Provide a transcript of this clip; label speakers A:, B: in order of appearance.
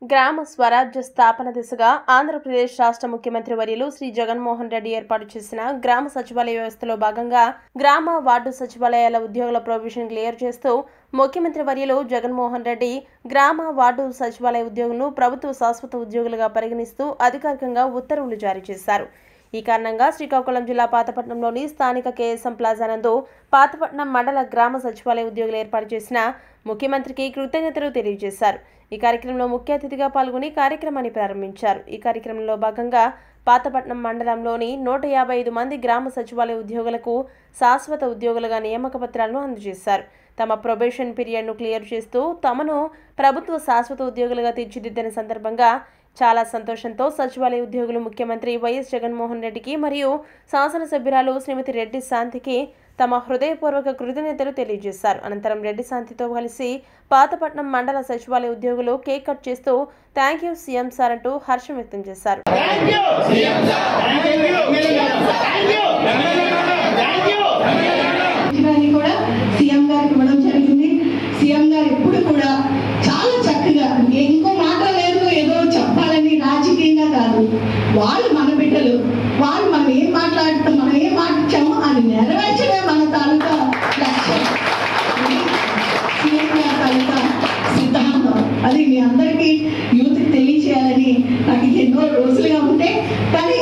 A: గ్రామ స్వరాజ్య స్థాపన దిశగా ఆంధ్రప్రదేశ్ రాష్ట్ర ముఖ్యమంత్రి వర్యులు శ్రీ జగన్మోహన్ రెడ్డి ఏర్పాటు చేసిన గ్రామ సచివాలయ వ్యవస్థలో భాగంగా గ్రామ వార్డు సచివాలయాల ఉద్యోగుల ప్రొవిజన్ క్లియర్ చేస్తూ ముఖ్యమంత్రి వర్యులు జగన్మోహన్ రెడ్డి గ్రామ వార్డు సచివాలయ ఉద్యోగులను ప్రభుత్వ శాశ్వత ఉద్యోగులుగా పరిగణిస్తూ అధికారికంగా ఉత్తర్వులు జారీ చేశారు ఈ కారణంగా శ్రీకాకుళం జిల్లా పాతపట్నంలోని స్థానిక కేఎస్ఎం ప్లాజా నందు పాతపట్నం మండల గ్రామ సచివాలయ ఉద్యోగులు ఏర్పాటు చేసిన ముఖ్యమంత్రికి కృతజ్ఞతలు తెలియజేశారు ఈ కార్యక్రమంలో ముఖ్య అతిథిగా పాల్గొని కార్యక్రమాన్ని ప్రారంభించారు ఈ కార్యక్రమంలో భాగంగా పాతపట్నం మండలంలోని నూట యాభై ఐదు మంది గ్రామ సచివాలయ ఉద్యోగులకు శాశ్వత ఉద్యోగులుగా నియామక పత్రాలను అందజేశారు తమ ప్రొబేషన్ పీరియడ్ను క్లియర్ చేస్తూ తమను ప్రభుత్వ శాశ్వత ఉద్యోగులుగా తీర్చిదిద్దిన సందర్భంగా చాలా సంతోషంతో సచివాలయ ఉద్యోగులు ముఖ్యమంత్రి వైఎస్ జగన్మోహన్ రెడ్డికి మరియు శాసనసభ్యురాలు శ్రీమతి రెడ్డి శాంతికి తమ హృదయపూర్వక కృతజ్ఞతలు తెలియజేశారు అనంతరం రెడ్డి శాంతితో కలిసి పాతపట్నం మండల సచివాలయ ఉద్యోగులు కేక్ కట్ చేస్తూ థ్యాంక్ యూ సీఎం సార్ అంటూ హర్షం వ్యక్తం చేశారు
B: ఉద్యోగాన్ని కూడా సీఎం గారికి ఇవ్వడం జరిగింది సీఎం గారు ఎప్పుడు కూడా చాలా చక్కగా ఇంకో మాట లేదు ఏదో చెప్పాలని రాజకీయంగా కాదు వాళ్ళు మన బిడ్డలు వాళ్ళు మనం ఏం మాట్లాడుతాం మనం ఏం మాట్లాడామో అది నెరవేర్చడమే మన తాలూకా లక్ష్యం ఇది సీఎం గారి తాలూకా సిద్ధాంతం అది మీ అందరికీ యూత్ తెలియచేయాలని నాకు ఎన్నో రోజులుగా ఉంటే కానీ